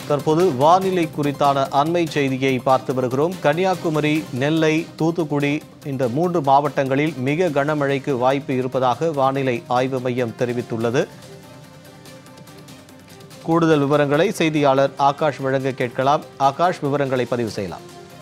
தற்போது வானிலை குறித்தான அண்மை செய்தியை பார்த்து வருகிறோம் கன்னியாகுமரி நெல்லை தூத்துக்குடி இந்த மூன்று மாவட்டங்களில் மிக கனமழைக்கு வாய்ப்பு இருப்பதாக வானிலை ஆய்வு மையம் தெரிவித்துள்ளது கூடுதல் விவரங்களை செய்தியாளர் ஆகாஷ் வழங்க கேட்கலாம் ஆகாஷ் விவரங்களை பதிவு செய்யலாம்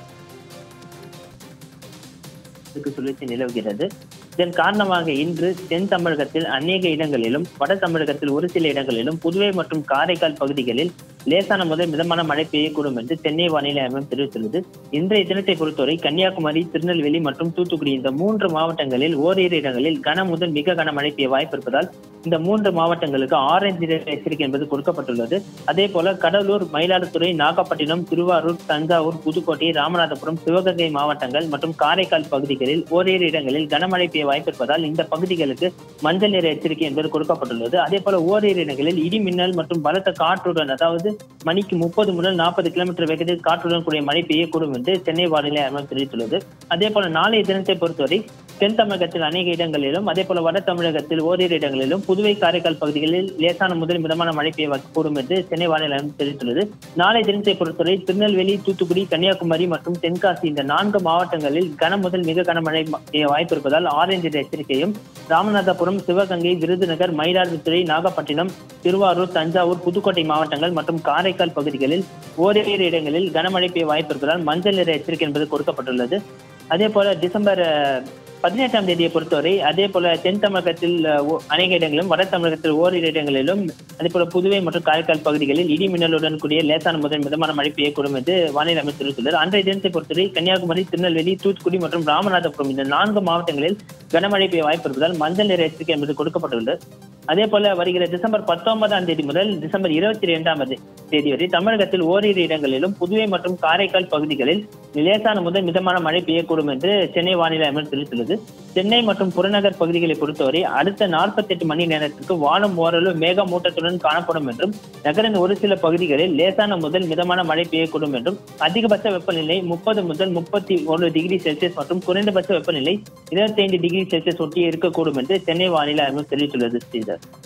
மேற்கு சுழற்சி நிலவுகிறது இதன் காரணமாக இன்று தென் தமிழகத்தில் அநேக இடங்களிலும் வட தமிழகத்தில் ஒரு சில இடங்களிலும் புதுவை மற்றும் காரைக்கால் பகுதிகளில் லேசான முதல் மிதமான மழை பெய்யக்கூடும் என்று சென்னை வானிலை ஆய்வு தெரிவித்துள்ளது இன்றைய தினத்தை பொறுத்தவரை கன்னியாகுமரி திருநெல்வேலி மற்றும் தூத்துக்குடி இந்த மூன்று மாவட்டங்களில் ஓரிரு இடங்களில் கன முதல் மிக கனமழை பெய்ய வாய்ப்பு இருப்பதால் இந்த மூன்று மாவட்டங்களுக்கு ஆரஞ்சு நிற எச்சரிக்கை என்பது கொடுக்கப்பட்டுள்ளது அதே போல கடலூர் மயிலாடுதுறை நாகப்பட்டினம் திருவாரூர் தஞ்சாவூர் புதுக்கோட்டை ராமநாதபுரம் சிவகங்கை மாவட்டங்கள் மற்றும் காரைக்கால் பகுதிகளில் ஓரிரு இடங்களில் கனமழை பெய்ய வாய்ப்பு இருப்பதால் இந்த பகுதிகளுக்கு மஞ்சள் நிற எச்சரிக்கை என்பது கொடுக்கப்பட்டுள்ளது அதே போல ஓரிரு இடங்களில் இடி மின்னல் மற்றும் பலத்த காற்றுடன் அதாவது மணிக்கு முப்பது முதல் நாற்பது கிலோமீட்டர் வேகத்தில் காற்றுடன் கூடிய மழை பெய்யக்கூடும் என்று சென்னை வானிலை ஆய்வு தெரிவித்துள்ளது அதே போல நாளைய தினத்தை பொறுத்தவரை தென் தமிழகத்தில் அநேக இடங்களிலும் அதே போல வட தமிழகத்தில் ஓரிரு இடங்களிலும் புதுவை காரைக்கால் பகுதிகளில் லேசான முதல் மிதமான மழை பெய்யக்கூடும் என்று சென்னை வானிலை ஆய்வு தெரிவித்துள்ளது நாளை தினத்தை பொறுத்தவரை திருநெல்வேலி தூத்துக்குடி கன்னியாகுமரி மற்றும் தென்காசி இந்த நான்கு மாவட்டங்களில் கன முதல் மிக கனமழை பெய்ய வாய்ப்பு இருப்பதால் ஆரஞ்சு நிற எச்சரிக்கையும் ராமநாதபுரம் சிவகங்கை விருதுநகர் மயிலாடுதுறை நாகப்பட்டினம் திருவாரூர் தஞ்சாவூர் புதுக்கோட்டை மாவட்டங்கள் மற்றும் காரைக்கால் பகுதிகளில் ஓரிரு இடங்களில் கனமழை பெய்ய வாய்ப்பு இருப்பதால் மஞ்சள் நிற எச்சரிக்கை என்பது கொடுக்கப்பட்டுள்ளது அதே போல டிசம்பர் அஹ், பதினெட்டாம் தேதியை பொறுத்தவரை அதே போல தென் தமிழகத்தில் அஹ், ஓ- அநேக இடங்களிலும் வட தமிழகத்தில் ஓரிரு இடங்களிலும் அதே போல புதுவை மற்றும் காரைக்கால் பகுதிகளில் இடி மின்னலுடன் கூடிய லேசான முதல் மிதமான மழை பெய்யக்கூடும் என்று வானிலை அமைச்சர் தெரிவித்துள்ளார் அன்றைய தினத்தை பொறுத்தவரை கன்னியாகுமரி திருநெல்வேலி தூத்துக்குடி மற்றும் ராமநாதபுரம் இந்த நான்கு மாவட்டங்களில் கனமழை பெய்ய வாய்ப்பு இருப்பதால் மஞ்சள் நிற எச்சரிக்கை என்பது கொடுக்கப்பட்டுள்ளது அதே போல வருகிற டிசம்பர் பத்தொன்பதாம் தேதி முதல் டிசம்பர் இருபத்தி இரண்டாம் தேதி வரை தமிழகத்தில் ஓரிரு இடங்களிலும் புதுவை மற்றும் காரைக்கால் பகுதிகளில் லேசான முதல் மிதமான மழை பெய்யக்கூடும் என்று சென்னை வானிலை அமைப்பு தெரிவித்துள்ளது சென்னை மற்றும் புறநகர் பகுதிகளை பொறுத்தவரை அடுத்த 48 மணி நேரத்திற்கு வானம் ஓரளவு மேகமூட்டத்துடன் காணப்படும் என்றும் நகரின் ஒரு சில பகுதிகளில் லேசான முதல் மிதமான மழை பெய்யக்கூடும் என்றும் அதிகபட்ச வெப்பநிலை முப்பது முதல் முப்பத்தி ஒரு டிகிரி செல்சியஸ் மற்றும் குறைந்தபட்ச வெப்பநிலை இருபத்தி ஐந்து டிகிரி செல்சியஸ் ஒட்டி இருக்கக்கூடும் என்று சென்னை வானிலை ஆய்வு தெரிவித்துள்ளது ஸ்ரீதர்